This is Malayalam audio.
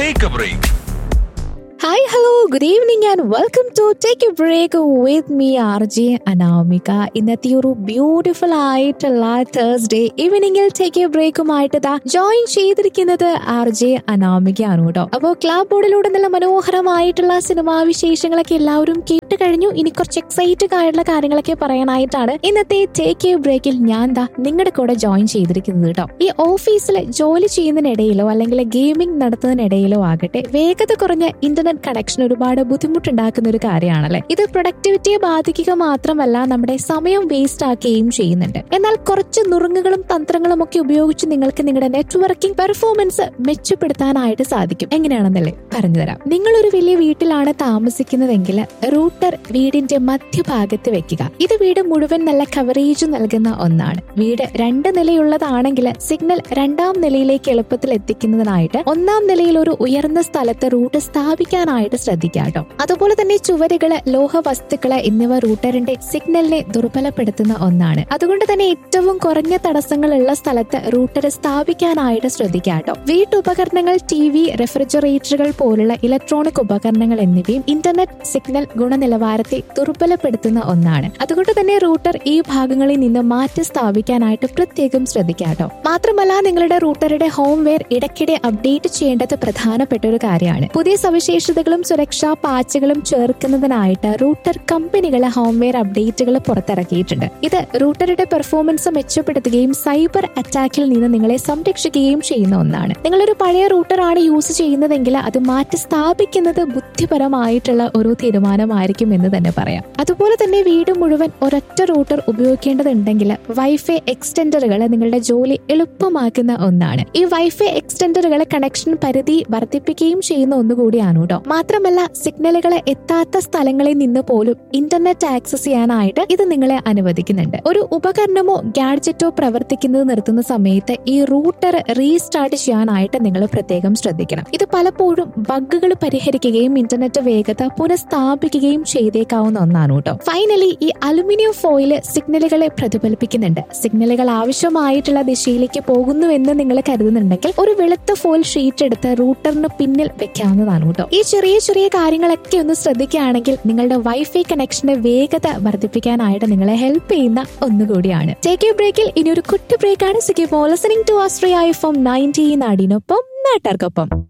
Take a break. Hi hello good evening and welcome to take a break with me R J Anamika ഇന്നത്തെ ഒരു ബ്യൂട്ടിഫുൾ ആയിട്ടുള്ള തേഴ്സ്ഡേ ഈവനിങ്ങിൽ ടേക്ക് എ ബ്രേക്കുമായിട്ട് ദാ ജോയിൻ ചെയ്തിരിക്കുന്നത് ആർ ജെ അനാമികയാണ് കേട്ടോ അപ്പോൾ ക്ലാബ് ബോർഡിലൂടെ നല്ല മനോഹരമായിട്ടുള്ള സിനിമാ വിശേഷങ്ങളൊക്കെ എല്ലാവരും കേട്ട് കഴിഞ്ഞു ഇനി കുറച്ച് എക്സൈറ്റഡ് ആയിട്ടുള്ള കാര്യങ്ങളൊക്കെ പറയാനായിട്ടാണ് ഇന്നത്തെ ടേക്ക് എ ബ്രേക്കിൽ ഞാൻ ദാ നിങ്ങളുടെ കൂടെ ജോയിൻ ചെയ്തിരിക്കുന്നത് കേട്ടോ ഈ ഓഫീസിൽ ജോലി ചെയ്യുന്നതിനിടയിലോ അല്ലെങ്കിൽ ഗെയിമിംഗ് നടത്തുന്നതിനിടയിലോ ആകട്ടെ വേഗത കുറഞ്ഞ ഇന്റർനെറ്റ് കണക്ഷൻ ഒരുപാട് ബുദ്ധിമുട്ടുണ്ടാക്കുന്ന ഒരു കാര്യമാണല്ലേ ഇത് പ്രൊഡക്ടിവിറ്റിയെ ബാധിക്കുക മാത്രമല്ല നമ്മുടെ സമയം വേസ്റ്റ് ആക്കുകയും ചെയ്യുന്നുണ്ട് എന്നാൽ കുറച്ച് നുറുങ്ങുകളും തന്ത്രങ്ങളും ഒക്കെ ഉപയോഗിച്ച് നിങ്ങൾക്ക് നിങ്ങളുടെ നെറ്റ്വർക്കിംഗ് പെർഫോമൻസ് മെച്ചപ്പെടുത്താനായിട്ട് സാധിക്കും എങ്ങനെയാണെന്നല്ലേ പറഞ്ഞുതരാം നിങ്ങൾ ഒരു വലിയ വീട്ടിലാണ് താമസിക്കുന്നതെങ്കിൽ റൂട്ടർ വീടിന്റെ മധ്യഭാഗത്ത് വെക്കുക ഇത് വീട് മുഴുവൻ നല്ല കവറേജ് നൽകുന്ന ഒന്നാണ് വീട് രണ്ട് നിലയുള്ളതാണെങ്കിൽ സിഗ്നൽ രണ്ടാം നിലയിലേക്ക് എളുപ്പത്തിൽ എത്തിക്കുന്നതിനായിട്ട് ഒന്നാം നിലയിൽ ഒരു ഉയർന്ന സ്ഥലത്ത് റൂട്ട് സ്ഥാപിക്കാനായിട്ട് ശ്രദ്ധിക്കുക കേട്ടോ അതുപോലെ തന്നെ ചുവരുകള് ലോഹ വസ്തുക്കള് എന്നിവ റൂട്ടറിന്റെ സിഗ്നലിനെ ദുർബലപ്പെടുത്തുന്ന ഒന്നാണ് അതുകൊണ്ട് തന്നെ ഏറ്റവും കുറഞ്ഞ തടസ്സങ്ങളുള്ള സ്ഥലത്ത് റൂട്ടർ സ്ഥാപിക്കാനായിട്ട് ശ്രദ്ധിക്കുക കേട്ടോ വീട്ടുപകരണങ്ങൾ ടി വി റെഫ്രിജറേറ്ററുകൾ പോലുള്ള ഇലക്ട്രോണിക് ഉപകരണങ്ങൾ എന്നിവയും ഇന്റർനെറ്റ് സിഗ്നൽ ഗുണനിലവാരത്തെ ദുർബലപ്പെടുത്തുന്ന ഒന്നാണ് അതുകൊണ്ട് തന്നെ റൂട്ടർ ഈ ഭാഗങ്ങളിൽ നിന്ന് മാറ്റി സ്ഥാപിക്കാനായിട്ട് പ്രത്യേകം ശ്രദ്ധിക്കുക കേട്ടോ മാത്രമല്ല നിങ്ങളുടെ റൂട്ടറുടെ ഹോംവെയർ ഇടയ്ക്കിടെ അപ്ഡേറ്റ് ചെയ്യേണ്ടത് പ്രധാനപ്പെട്ട ഒരു കാര്യമാണ് പുതിയ സവിശേഷതകളും സുരക്ഷാ പാച്ചുകളും ചേർക്കുന്നതിനായിട്ട് റൂട്ടർ കമ്പനികൾ ഹോംവെയർ അപ്ഡേറ്റുകൾ പുറത്തിറക്കിയിട്ടുണ്ട് ഇത് റൂട്ടറുടെ പെർഫോമൻസ് മെച്ചപ്പെടുത്തുകയും സൈബർ അറ്റാക്കിൽ നിന്ന് നിങ്ങളെ സംരക്ഷിക്കുകയും ചെയ്യുന്ന ഒന്നാണ് നിങ്ങളൊരു പഴയ റൂട്ടറാണ് യൂസ് ചെയ്യുന്നതെങ്കിൽ അത് മാറ്റി സ്ഥാപിക്കുന്നത് ബുദ്ധിപരമായിട്ടുള്ള ഒരു തീരുമാനമായിരിക്കും എന്ന് തന്നെ പറയാം അതുപോലെ തന്നെ വീട് മുഴുവൻ ഒരൊറ്റ റൂട്ടർ ഉപയോഗിക്കേണ്ടതുണ്ടെങ്കിൽ വൈഫൈ എക്സ്റ്റൻഡറുകൾ നിങ്ങളുടെ ജോലി എളുപ്പമാക്കുന്ന ഒന്നാണ് ഈ വൈഫൈ എക്സ്റ്റൻഡറുകൾ കണക്ഷൻ പരിധി വർദ്ധിപ്പിക്കുകയും ചെയ്യുന്ന ഒന്നുകൂടിയാണ് കേട്ടോ മാത്രമല്ല സിഗ്നലുകൾ എത്താത്ത സ്ഥലങ്ങളിൽ നിന്ന് പോലും ഇന്റർനെറ്റ് ആക്സസ് ചെയ്യാനായിട്ട് ഇത് നിങ്ങളെ അനുവദിക്കുന്നുണ്ട് ഒരു ഉപകരണമോ ഗാഡ്ജറ്റോ പ്രവർത്തിക്കുന്നത് നിർത്തുന്ന സമയത്ത് ഈ റൂട്ടർ റീസ്റ്റാർട്ട് ചെയ്യാനായിട്ട് നിങ്ങൾ പ്രത്യേകം ശ്രദ്ധിക്കണം ഇത് പലപ്പോഴും ബഗ്ഗുകൾ പരിഹരിക്കുകയും ഇന്റർനെറ്റ് വേഗത പുനഃസ്ഥാപിക്കുകയും ചെയ്തേക്കാവുന്ന ഒന്നാണ് കേട്ടോ ഫൈനലി ഈ അലുമിനിയം ഫോയിൽ സിഗ്നലുകളെ പ്രതിഫലിപ്പിക്കുന്നുണ്ട് സിഗ്നലുകൾ ആവശ്യമായിട്ടുള്ള ദിശയിലേക്ക് പോകുന്നുവെന്ന് നിങ്ങൾ കരുതുന്നുണ്ടെങ്കിൽ ഒരു വെളുത്ത ഫോയിൽ ഷീറ്റ് എടുത്ത് റൂട്ടറിന് പിന്നിൽ വെക്കാവുന്നതാണ് കേട്ടോ ഈ ചെറിയ ചെറിയ കാര്യങ്ങളൊക്കെ ഒന്ന് ശ്രദ്ധിക്കുകയാണെങ്കിൽ നിങ്ങളുടെ വൈഫൈ കണക്ഷന്റെ വേഗത വർദ്ധിപ്പിക്കാനായിട്ട് നിങ്ങളെ ഹെൽപ്പ് ചെയ്യുന്ന ഒന്നുകൂടിയാണ് ടേക്ക് എ ബ്രേക്കിൽ ഇനി ഒരു കുട്ടി ബ്രേക്കാണ് സിക്കി listening to Austria F M nineteen നാടിനൊപ്പം നാട്ടാർക്കൊപ്പം